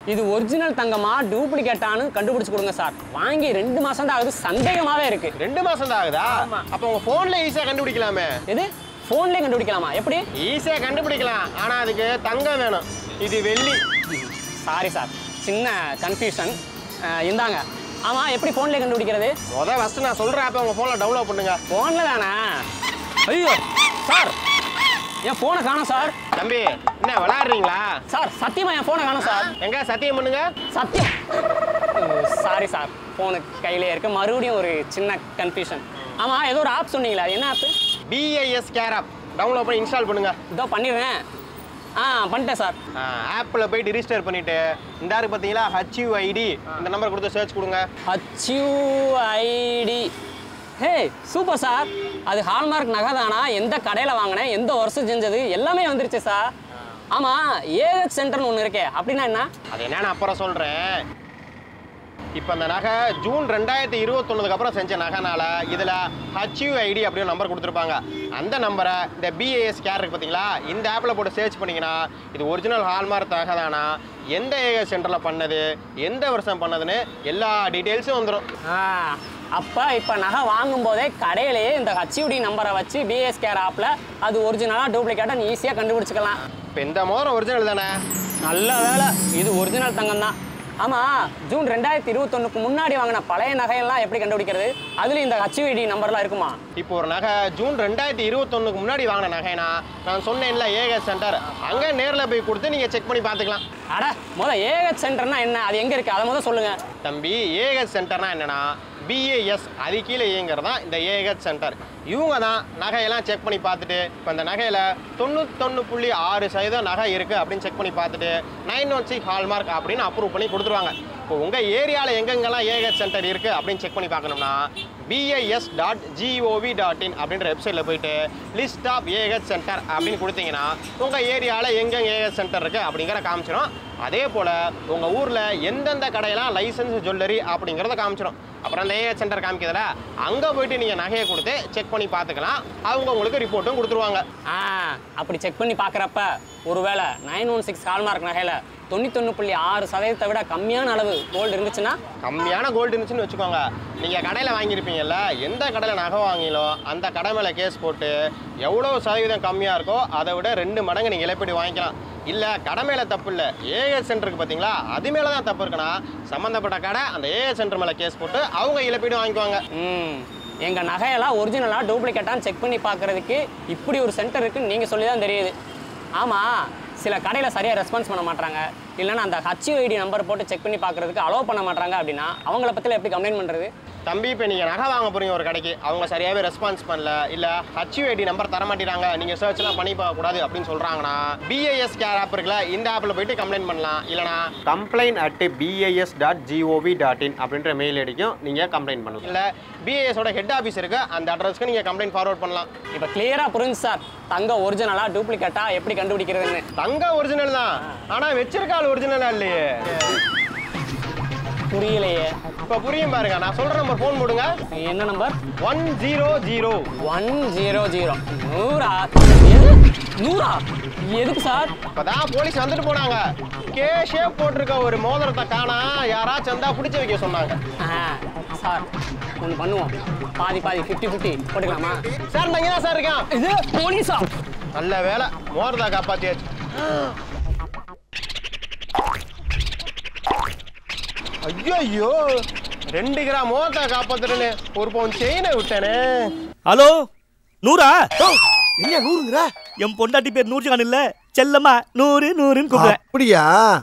இது ஒரிஜினல் தங்கமா டூப்ளிகேட்டானு கண்டுபிடிச்சு கொடுங்க சார் வாங்கி ரெண்டு மாசம் தான் ஆகுது சந்தேகமாவே இருக்கு ரெண்டு மாசம் தான் ஆகுதா ஆமா. அப்ப உங்க போன்ல ஈஸியா கண்டுபிடிக்கலாமே எது ஃபோன்லேயே கண்டுபிடிக்கலாமா எப்படி ஈஸியா கண்டுபிடிக்கலாம் ஆனா அதுக்கு தங்கம் வேணும் இது வெள்ளி சாரி சார் சின்ன கன்ஃபியூஷன் இந்தாங்க ஆமா எப்படி ஃபோன்லேயே கண்டுபிடிக்கிறது முத ஃபர்ஸ்ட் நான் சொல்ற ஆப்பை உங்க போன்ல டவுன்லோட் பண்ணுங்க ஃபோனில் தானே ஐயோ சார் என் ஃபோனை காணோம் சார் தம்பி என்ன விளையாடுறீங்களா சார் சத்தியமா என் ஃபோனை காணோம் சார் எங்க சத்தியம் பண்ணுங்க சத்தியம் சாரி சார் ஃபோனு கையிலே இருக்கு மறுபடியும் ஒரு சின்ன கன்ஃபியூஷன் ஆமா ஏதோ ஒரு ஆப் சொன்னீங்களா அது என்ன app BIS care app download பண்ணி இன்ஸ்டால் பண்ணுங்க இதோ பண்ணிடுறேன் ஆ பண்ணிட்டேன் சார் ஆப்பில் போயிட்டு ரிஜிஸ்டர் பண்ணிட்டு இந்த இருக்கு பார்த்தீங்களா ஹச்யூஐடி இந்த நம்பர் கொடுத்து சர்ச் கொடுங்க ஹச்யூஐடி ஹே சூப்பர் சார் அது ஹால்மார்க் நகை தானா எந்த கடையில் வாங்கினேன் எந்த வருஷம் செஞ்சது எல்லாமே வந்துருச்சு சார் ஆமாம் ஏஹெச் சென்டர்னு ஒன்று இருக்கே அப்படின்னா என்ன அது என்னன்னு அப்புறம் சொல்கிறேன் இப்போ அந்த நகை ஜூன் ரெண்டாயிரத்தி இருபத்தொன்னுக்கு அப்புறம் செஞ்ச நகைனால இதில் ஹச்யூஐடி அப்படின்னு நம்பர் கொடுத்துருப்பாங்க அந்த நம்பரை இந்த பிஏஎஸ் கேர் இருக்கு பார்த்தீங்களா இந்த ஆப்பில் போட்டு சர்ச் பண்ணீங்கன்னா இது ஒரிஜினல் ஹால்மார்க் நகை தானா எந்த ஏஎஸ் சென்டரில் பண்ணது எந்த வருஷம் பண்ணதுன்னு எல்லா டீட்டெயில்ஸும் வந்துடும் ஆ அப்போ இப்போ நகை வாங்கும்போதே கடையிலேயே இந்த ஹச்யூடி நம்பரை வச்சு பிஎஸ்கேர் ஆப்பில் அது ஒரிஜினலாக டூப்ளிகேட்டாக ஈஸியாக கண்டுபிடிச்சிக்கலாம் இப்போ இந்த மோதிரம் ஒரிஜினல் தானே நல்ல வேலை இது ஒரிஜினல் தங்கம் தான் ஆமாம் ஜூன் ரெண்டாயிரத்தி இருபத்தொன்னுக்கு முன்னாடி வாங்கின பழைய நகையெல்லாம் எப்படி கண்டுபிடிக்கிறது அதுலேயும் இந்த ஹச்யூடி நம்பர்லாம் இருக்குமா இப்போ ஒரு நகை ஜூன் ரெண்டாயிரத்தி இருபத்தொன்னுக்கு முன்னாடி வாங்கின நகைனா நான் சொன்னேன்ல ஏஎஸ் சென்டர் அங்கே நேரில் போய் கொடுத்து நீங்கள் செக் பண்ணி பார்த்துக்கலாம் அட முத ஏஹெச் சென்டர்னா என்ன அது எங்கே இருக்குது அதை முத சொல்லுங்கள் தம்பி ஏஹெச் சென்டர்னா என்னன்னா பிஏஎஸ் அது கீழே இயங்குறது தான் இந்த ஏஹெச் சென்டர் இவங்க தான் நகையெல்லாம் செக் பண்ணி பார்த்துட்டு இப்போ இந்த நகையில் தொண்ணூத்தொன்று புள்ளி ஆறு சதவீதம் நகை இருக்குது அப்படின்னு செக் பண்ணி பார்த்துட்டு நைன் ஒன் சிக்ஸ் ஹால்மார்க் அப்படின்னு அப்ரூவ் பண்ணி கொடுத்துருவாங்க இப்போ உங்கள் ஏரியாவில் எங்கெங்கெல்லாம் ஏஹெச் சென்டர் இருக்குது அப்படின்னு செக் பண்ணி பார்க்கணும்னா BIS dot gov dot in அப்படின்ற வெப்சைட்டில் போயிட்டு லிஸ்ட் ஆஃப் ஏஹெச் சென்டர் அப்படின்னு கொடுத்தீங்கன்னா உங்கள் ஏரியாவில் எங்கெங்க ஏஹெச் சென்டர் இருக்குது அப்படிங்கிற காமிச்சிடும் அதே போல் உங்கள் ஊரில் எந்தெந்த கடையெல்லாம் லைசன்ஸ் ஜுவல்லரி அப்படிங்கிறத காமிச்சிடும் அப்புறம் அந்த ஏஹெச் சென்டர் காமிக்கிறதுல அங்கே போயிட்டு நீங்கள் நகையை கொடுத்து செக் பண்ணி பார்த்துக்கலாம் அவங்க உங்களுக்கு ரிப்போர்ட்டும் கொடுத்துருவாங்க ஆ அப்படி செக் பண்ணி பார்க்குறப்ப ஒருவேளை நைன் ஒன் சிக்ஸ் ஹால்மார்க் நகையில் தொண்ணூத்தொன்று புள்ளி ஆறு சதவீதத்தை விட கம்மியான அளவு கோல்டு இருந்துச்சுன்னா கம்மியான கோல்டு இருந்துச்சுன்னு வச்சுக்கோங்க நீங்கள் கடையில் வாங்கியிருப்பீங்கல்ல எந்த கடையில் நகை வாங்கிலோ அந்த கடை மேலே கேஸ் போட்டு எவ்வளோ சதவீதம் கம்மியாக இருக்கோ அதை விட ரெண்டு மடங்கு நீங்கள் இழப்பீடு வாங்கிக்கலாம் இல்லை கடை மேலே தப்பு இல்லை ஏஎஸ் சென்டருக்கு பார்த்தீங்களா அது மேலே தான் தப்பு இருக்குன்னா சம்மந்தப்பட்ட கடை அந்த ஏஎஸ் சென்டர் மேலே கேஸ் போட்டு அவங்க இழப்பீடு வாங்கிக்குவாங்க ம் எங்கள் நகையெல்லாம் ஒரிஜினலாக டூப்ளிகேட்டான்னு செக் பண்ணி பார்க்குறதுக்கு இப்படி ஒரு சென்டர் இருக்குன்னு நீங்கள் சொல்லி தான் தெரியுது ஆமாம் சில கடையில் சரியாக ரெஸ்பான்ஸ் பண்ண மாட்டாங்க இல்லைன்னா அந்த ஹச்யூஐடி நம்பர் போட்டு செக் பண்ணி பார்க்குறதுக்கு அலோவ் பண்ண மாட்டாங்க அப்படின்னா அவங்கள பற்றில எப்படி கம்ப்ளைண்ட் பண்ணுறது தம்பி இப்போ நீங்கள் நகை வாங்க போறீங்க ஒரு கடைக்கு அவங்க சரியாகவே ரெஸ்பான்ஸ் பண்ணல இல்லை ஹச்யூஐடி நம்பர் தர மாட்டேறாங்க நீங்கள் சர்ச்லாம் பண்ணி பார்க்கக்கூடாது அப்படின்னு சொல்கிறாங்கன்னா பிஐஎஸ் கேர் ஆப் இருக்குல்ல இந்த ஆப்பில் போயிட்டு கம்ப்ளைண்ட் பண்ணலாம் இல்லைனா complaint at BIS dot gov dot in அப்படின்ற மெயில் ஐடிக்கும் நீங்கள் கம்ப்ளைண்ட் பண்ணலாம் இல்லை பிஐஎஸோட ஹெட் ஆஃபீஸ் இருக்கு அந்த அட்ரஸ்க்கு நீங்கள் கம்ப்ளைண்ட் ஃபார்வர்ட் பண்ணலாம் இப்போ கிளியராக புரிஞ்சு சார் தங்க ஒரிஜினலாக டூப்ளிகேட்டாக எப்படி கண்டுபிடிக்கிறதுன்னு தங்க ஒரிஜினல் தான் ஆனால் வச்சிருக்காள் ஒரிஜினலா இல்லையே புரியலையே இப்போ புரியும் பாருங்க நான் சொல்கிற நம்பர் ஃபோன் போடுங்க என்ன number one zero zero one zero zero நூறா எது நூறா எதுக்கு சார் இப்பதான் போலீஸ் வந்துட்டு போனாங்க கேஷே போட்டிருக்க ஒரு மோதிரத்தை காணா யாராச்சும் வந்தா பிடிச்சி வைக்க சொன்னாங்க ஆ, சார் ஒன்று பண்ணுவோம் பாதி பாதி ஃபிஃப்டி ஃபிஃப்டி போட்டுக்கலாமா சார் நான் இங்கே தான் சார் இருக்கேன் இது போலீஸா நல்ல வேலை மோதிரத்தை காப்பாத்தியாச்சு ஐயோ ரெண்டு கிராம் மோதிரத்தை காப்பாத்துறேன்னு ஒரு பவுன் செயினை விட்டேனே ஹலோ நூறா என்ன நூறுங்கிற என் பொண்டாட்டி பேர் நூர்ஜஹான் இல்ல செல்லம்மா நூறு நூறுன்னு கூப்பிடுறேன் அப்படியா